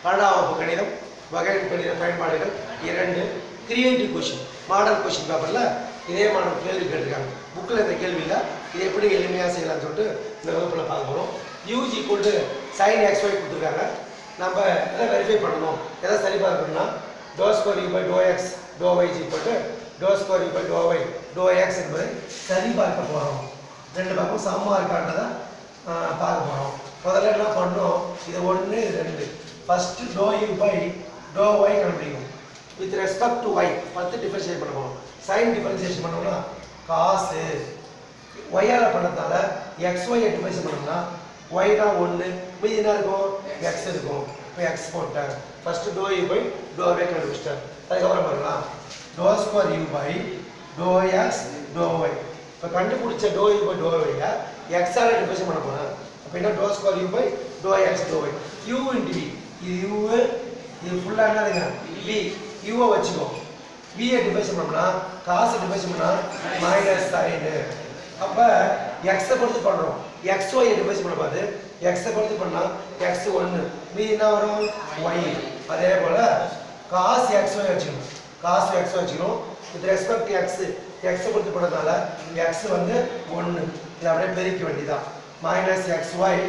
பன்னெண்டாம் வகுப்பு கணிதம் வகை கணித பயன்பாடுகள் இரண்டு கிரியேட்டிவ் கொஷின் மாடல் கொஷின் பேப்பரில் இதே மாடல் கேள்வி கேட்டிருக்காங்க புக்கில் இந்த கேள்வி இல்லை இது எப்படி எளிமையாக செய்யலாம்னு சொல்லிட்டு இந்த வகுப்பில் பார்க்க போகிறோம் யூஜி equal to sine x y கொடுத்துருக்காங்க நம்ம எதை வெரிஃபை பண்ணணும் எதை சரி பார்க்கணும்னா doh square u by doh x doh y equal to doh square u by doh y doh x என்பதை சரி பார்க்க போகிறோம் ரெண்டு பக்கம் சமமாக இருக்கான்றதை ஆஹ், பார்க்க போகிறோம் முதல்ல என்ன பண்ணோம் இது ஒன்று இது ரெண்டு first doh u by doh y கண்டுபிடிக்கும் வித் ரெஸ்பெக்ட் டு ஒய் பத்து டிஃபரன்ஷியேட் பண்ண போகிறோம் சைன் டிஃபரன்ஷியேஷன் பண்ணோம்னா காசு ஒய்யால் பண்ணதால எக்ஸ் ஒய் டிஃபரன்ஷியேட் பண்ணோம்னா ஒய் தான் ஒன்று மீதி என்ன இருக்கும் எக்ஸ் இருக்கும் இப்போ எக்ஸ் போட்டேன் first doh u by doh y கண்டுபிடிச்சிட்டேன் அதுக்கப்புறம் பண்ணலாம் doh square u by doh x doh y இப்போ கண்டுபிடிச்ச டோ யூ பை டோ ஒய்யை எக்ஸால் டிஃபரன்ஷியேட் பண்ண போகிறேன் அப்போ என்ன doh square u by doh x doh y u into v இது யூ இது ஃபுல்லாக என்னதுங்க வி யூவை வச்சுக்கோ வியை டிஃபைன் பண்ணோம்னா காசு டிஃபைன் பண்ணா மைனஸ் சைனு அப்போ எக்ஸை பொறுத்து பண்ணுறோம் எக்ஸ் ஒய் டிஃபைன் பண்ண பார்த்து எக்ஸை பொறுத்து பண்ணால் எக்ஸ் ஒன்று மீதி என்ன வரும் ஒய் அதே போல் காசு எக்ஸ் ஒய் வச்சுக்கணும் காசு எக்ஸ் ஒய் வச்சுக்கணும் வித் ரெஸ்பெக்ட் எக்ஸ் எக்ஸை பொறுத்து பண்ணதுனால எக்ஸ் வந்து ஒன்று இதை அப்படியே பெருக்க வேண்டியதான் minus x y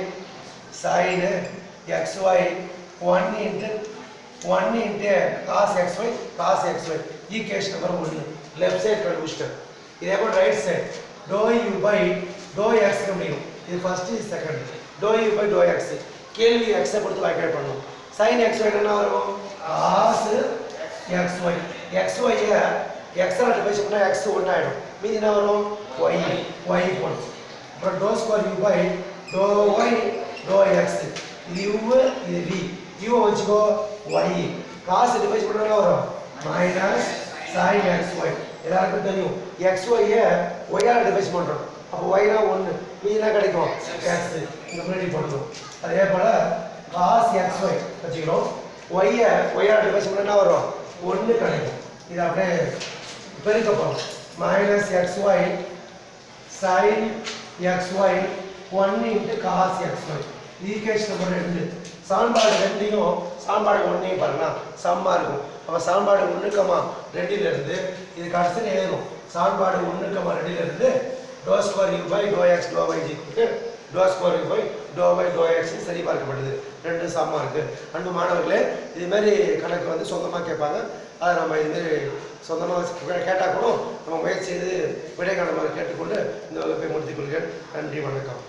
sine x y one into one into cos x y cos x y equation number ஒன்று லெஃப்ட் சைடு கண்டுபிடிச்சிட்டேன் இதே போல் right side doh u by doh x முடியும் இது ஃபர்ஸ்ட் இது second doh u by doh x கேள்வி எக்ஸை பொறுத்து வாய்க்கால் பண்ணணும் சைன் எக்ஸ் ஒய் என்ன வரும் காசு எக்ஸ் ஒய் எக்ஸ் ஒய்யை எக்ஸால் டிவைஸ் பண்ணால் எக்ஸ் ஒன்று ஆகிடும் மீதி என்ன வரும் ஒய் ஒய் போட்டு அப்புறம் doh square u by doh y doh x இது யூ இது வி யூவை வச்சுக்கோ ஒய் காசு டிவைஸ் பண்ணா வரும் மைனஸ் சைன் எக்ஸ் ஒய் எல்லாருக்கும் தெரியும் எக்ஸ் ஒய்யை ஒய்யால் டிவைஸ் பண்ணுறோம் அப்போ ஒய்னா ஒன்று மீதினா கிடைக்கும் எக்ஸ் இந்த முன்னாடி பண்ணணும் அதே போல் காஸ் எக்ஸ் ஒய் வச்சுக்கிறோம் ஒய்யை ஒய்யால் டிவைஸ் பண்ணா என்ன வரும் ஒன்று கிடைக்கும் இது அப்படியே பெருக்க போகிறோம் minus x y sin xy 1 into cos xy equation number ரெண்டு சமன்பாடு ரெண்டையும் சமன்பாடு ஒன்றையும் பாருங்க சமமாக இருக்கும் அப்போ சமன்பாடு ஒன்றுக்கமா ரெண்டிலிருந்து இது கடைசியில் எழுதணும் சமன்பாடு ஒன்றுக்கமா ரெண்டிலிருந்து doh square u by doh x doh y ஜிக்கு doh square u by doh y doh x சரி பார்க்கப்படுது ரெண்டும் சமமாக இருக்குது அன்பு மாணவர்களே இதுமாரி கணக்கு வந்து சொந்தமாக கேட்பாங்க அதை நம்ம இதுமாரி சொந்தமாக கேட்டால் கூட நம்ம முயற்சி செய்து விடை காணுமாறு கேட்டுக்கொண்டு இந்த வகுப்பை முடித்துக் கொள்கிறேன் நன்றி வணக்கம்